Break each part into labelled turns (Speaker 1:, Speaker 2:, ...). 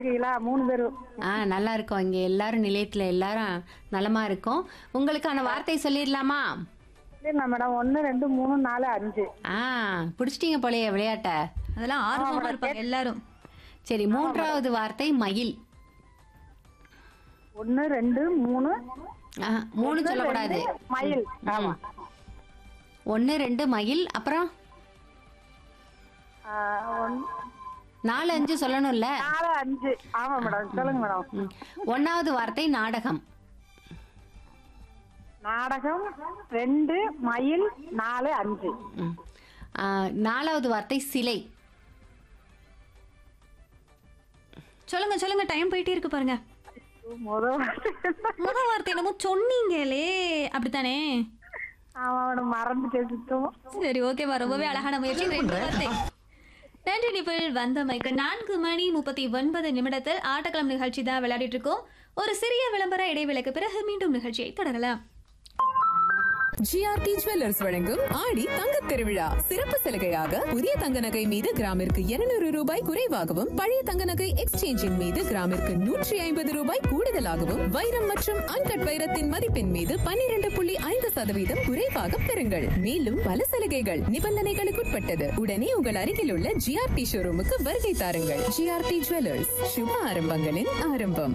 Speaker 1: இருக்கீங்களா மூணு பேரும்
Speaker 2: ஆ நல்லா இருக்கோம் இங்க எல்லாரும் நிலையத்துல எல்லாரும் நலமா இருக்கோம் உங்களுக்கான வார்த்தை சொல்லிடலாமா
Speaker 1: இல்லைண்ணா மேடம் ஒன்று ரெண்டு மூணு நாலு அஞ்சு
Speaker 2: ஆ பிடிச்சிட்டீங்க போலயே விளையாட்ட
Speaker 3: அதெல்லாம் ஆர்வமா இருப்பாங்க எல்லாரும்
Speaker 2: சரி மூன்றாவது வார்த்தை மயில்
Speaker 1: ஒன்று ரெண்டு மூணு
Speaker 2: ஆ, மூணு சொல்லக்கூடாது
Speaker 1: மயில் ஆமா
Speaker 2: ஒன்னு ரெண்டு மயில் அப்புறம்
Speaker 1: ஆ, ஒன்-
Speaker 2: நாலு அஞ்சு சொல்லணும்ல
Speaker 1: நாலு அஞ்சு ஆமா மேடம் சொல்லுங்க மேடம்
Speaker 2: ம். ஒன்னாவது வார்த்தை நாடகம்
Speaker 1: நாடகம் ரெண்டு மயில் நாலு அஞ்சு
Speaker 2: ம். ஆ, நாலாவது வார்த்தை சிலை
Speaker 3: சொல்லுங்க சொல்லுங்க டைம் போயிட்டே இருக்கு பாருங்க
Speaker 1: முதல்
Speaker 3: முதல் வார்த்தை என்னமோ சொன்னீங்களே அப்படித்தானே
Speaker 1: ஆமா மேடம் மறந்து பேசிட்டோம்
Speaker 3: சரி ஓகேவா ரொம்பவே அழகான முயற்சி ரெண்டு வார்த்தை நன்றி நிபிள் வந்தமைக்கு நான்கு மணி முப்பத்தி ஒன்பது நிமிடத்தில் ஆட்டக்களம் நிகழ்ச்சி தான் விளையாடிட்டு இருக்கோம் ஒரு சிறிய விளம்பர இடைவேளைக்கு பிறகு மீண்டும் நிகழ்ச்சியை தொடரலாம்
Speaker 4: ஜிஆர்டி ஜுவல்லர்ஸ் வழங்கும் ஆடி தங்கத் திருவிழா சிறப்பு சலுகையாக புதிய தங்க நகை மீது கிராமிற்கு 200 ரூபாய் குறைவாகவும் பழைய தங்க நகை எக்ஸ்சேஞ்சின் மீது கிராமிற்கு நூற்றி ஐம்பது ரூபாய் கூடுதலாகவும் வைரம் மற்றும் அன்கட் வைரத்தின் மதிப்பின் மீது 12.5% புள்ளி ஐந்து சதவீதம் குறைவாக பெறுங்கள் மேலும் பல சலுகைகள் நிபந்தனைகளுக்குட்பட்டது உடனே உங்கள் அருகில் உள்ள ஜிஆர்டி ஷோரூமுக்கு வருகை தாருங்கள் ஜிஆர்டி ஜுவல்லர்ஸ் சுப ஆரம்பங்களின் ஆரம்பம்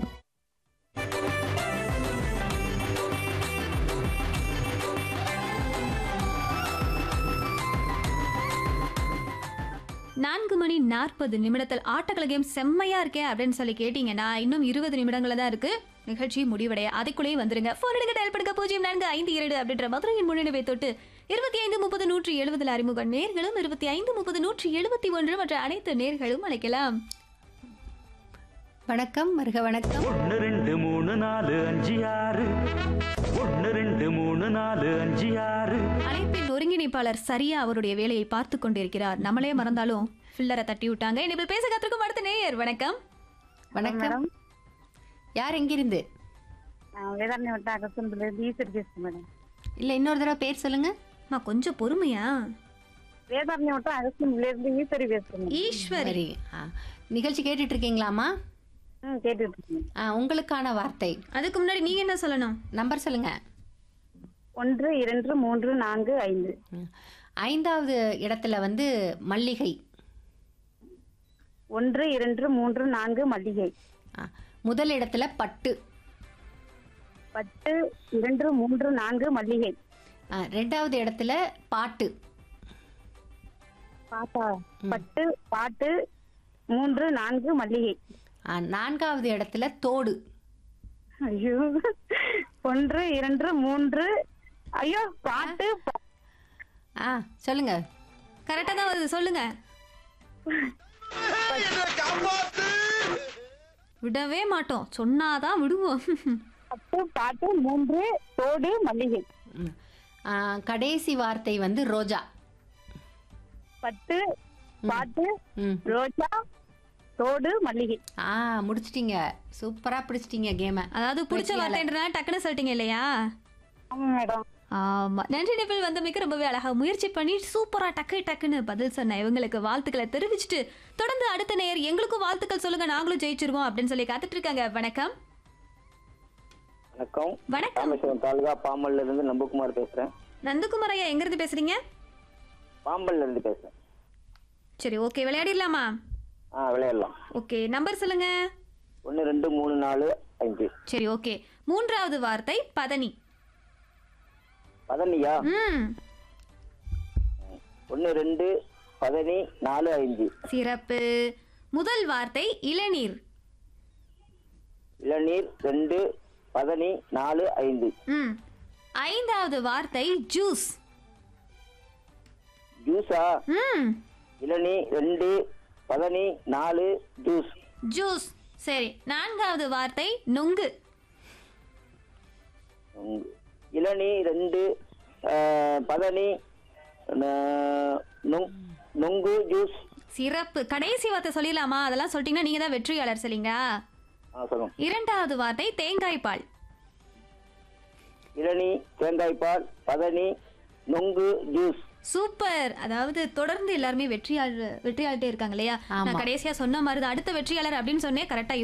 Speaker 3: நான்கு மணி நாற்பது நிமிடத்தில் ஆட்டக்கள கேம் செம்மையா இருக்கே அப்படின்னு சொல்லி கேட்டீங்கன்னா இன்னும் இருபது நிமிடங்கள தான் இருக்கு நிகழ்ச்சி முடிவடைய அதுக்குள்ளேயே வந்துருங்க போன் எடுக்க டயல் பண்ணுங்க பூஜ்ஜியம் நான்கு ஐந்து இரண்டு அப்படின்ற மதுரையின் முன்னிலை தொட்டு இருபத்தி ஐந்து முப்பது நூற்றி எழுபதுல அறிமுக நேர்களும் இருபத்தி ஐந்து முப்பது நூற்றி எழுபத்தி ஒன்று மற்ற அனைத்து நேர்களும் அழைக்கலாம்
Speaker 2: வணக்கம் வருக வணக்கம்
Speaker 5: ஒன்று ரெண்டு மூணு நாலு அஞ்சு ஆறு ஒன்று ரெண்டு மூணு நாலு அஞ்சு ஆறு
Speaker 3: அழைப்பின் ஒருங்கிணைப்பாளர் சரியா அவருடைய வேலையை பார்த்து கொண்டிருக்கிறார் நம்மளே மறந்தாலும் ஃபில்லரை தட்டி விட்டாங்க இனிமேல் பேச கத்துக்கும் அடுத்த நேயர் வணக்கம்
Speaker 2: வணக்கம்
Speaker 1: மேடம்
Speaker 2: யார் எங்கிருந்து
Speaker 1: வேதாரணி வட்டம் அகசந்தில் ஈஸ்வரி பேசுறேன் மேடம்
Speaker 2: இல்ல இன்னொரு தடவை பேர் சொல்லுங்க
Speaker 3: அம்மா கொஞ்சம் பொறுமையா
Speaker 1: வேதாரணி வட்டம் அகசந்தில இருந்து ஈஸ்வரி பேசுறேன்
Speaker 3: ஈஸ்வரி
Speaker 2: சரி ஆ. நிகழ்ச்சி கேட்டுட்டு இருக்கீங்களாமா
Speaker 1: ம் கேட்டுட்டு இருக்கேன்
Speaker 2: ஆ, உங்களுக்கான வார்த்தை
Speaker 3: அதுக்கு முன்னாடி நீங்க என்ன சொல்லணும்
Speaker 2: நம்பர் சொல்லுங்க
Speaker 1: ஒன்று இரண்டு மூன்று நான்கு ஐந்து
Speaker 2: ம். ஐந்தாவது இடத்துல வந்து மல்லிகை
Speaker 1: ஒன்று இரண்டு மூன்று நான்கு மல்லிகை
Speaker 2: ஆ, முதல் இடத்துல பட்டு
Speaker 1: பத்து இரண்டு மூன்று நான்கு மல்லிகை
Speaker 2: ஆ, ரெண்டாவது இடத்துல பாட்டு
Speaker 1: பாட்டா பட்டு பாட்டு மூன்று நான்கு மல்லிகை
Speaker 2: ஆ, நான்காவது இடத்துல தோடு
Speaker 1: ஐயோ ஒன்று இரண்டு மூன்று ஐயோ பாட்டு ப-
Speaker 2: ஆ சொல்லுங்க
Speaker 3: கரெக்டா தான் வருது சொல்லுங்க விடவே மாட்டோம் சொன்னாதான் விடுவோம்
Speaker 1: பட்டு பாட்டு மூன்று தோடு மல்லிகை
Speaker 2: ம். ஆ, கடைசி வார்த்தை வந்து ரோஜா
Speaker 1: பட்டு பாட்டு
Speaker 2: ம்
Speaker 1: ரோஜா தோடு மல்லிகை
Speaker 2: ஆ முடிச்சிட்டீங்க சூப்பரா பிடிச்சிட்டீங்க கேமை
Speaker 3: அதாவது பிடிச்ச
Speaker 2: வெற்றியாளர்.
Speaker 3: வார்த்தைன்றனால டக்குன்னு சொல்லிட்டீங்க இல்லையா
Speaker 1: ஆமா மேடம்
Speaker 3: ஆமா நன்றி நிபிள் வந்தமைக்கு ரொம்பவே அழகா முயற்சி பண்ணி சூப்பரா டக்கு டக்குன்னு பதில் சொன்ன இவங்களுக்கு வாழ்த்துக்களை தெரிவிச்சுட்டு தொடர்ந்து அடுத்த நேயர் எங்களுக்கும் வாழ்த்துக்கள் சொல்லுங்க நாங்களும் ஜெயிச்சிருவோம் அப்படின்னு சொல்லி காத்துட்டு இருக்காங்க வணக்கம்
Speaker 6: வணக்கம்
Speaker 3: வணக்கம்
Speaker 6: ராமேஸ்வரம் தாலுகா பாம்பல்ல இருந்து நம்பகுமார் பேசுறேன்
Speaker 3: நந்தகுமார் ஐயா எங்க இருந்து பேசுறீங்க
Speaker 6: பாம்பல்ல இருந்து பேசுறேன்
Speaker 3: சரி ஓகே விளையாடிடலாமா
Speaker 6: ஆ விளையாடலாம்
Speaker 3: ஓகே நம்பர் சொல்லுங்க
Speaker 6: ஒன்று ரெண்டு மூணு நாலு அஞ்சு
Speaker 3: சரி ஓகே மூன்றாவது வார்த்தை பதனி
Speaker 6: பதனியா
Speaker 3: ம்
Speaker 6: ஒன்று ரெண்டு பதனி நாலு அஞ்சு
Speaker 3: சிறப்பு முதல் வார்த்தை இளநீர்
Speaker 6: இளநீர் ரெண்டு பதனி நாலு ஐந்து
Speaker 3: ம் ஐந்தாவது வார்த்தை ஜூஸ்
Speaker 6: ஜூஸா
Speaker 3: ம்
Speaker 6: இளநீ ரெண்டு பதனி நாலு ஜூஸ்
Speaker 3: ஜூஸ் சரி நான்காவது வார்த்தை நுங்கு
Speaker 6: உம், இளநீ ரெண்டு ஆ, பதனி ஆ, நுங்- நுங்கு ஜூஸ்
Speaker 3: சிறப்பு கடைசி வார்த்தை சொல்லிடலாமா அதெல்லாம் சொல்லிட்டீங்கன்னா நீங்க தான் வெற்றியாளர் சரிங்களா
Speaker 6: ஆ சொல்லுங்க
Speaker 3: இரண்டாவது வார்த்தை தேங்காய் பால்
Speaker 6: இளநீ தேங்காய் பால் பதனி நுங்கு ஜூஸ்
Speaker 3: சூப்பர் அதாவது தொடர்ந்து எல்லாருமே வெற்றியாளர் வெற்றியாளர்கிட்டே இருக்காங்க இல்லையா நான்
Speaker 2: ஆமா.
Speaker 3: கடைசியா சொன்ன மாதிரி தான் அடுத்த வெற்றியாளர் அப்படின்னு சொன்னேன் கரெக்டா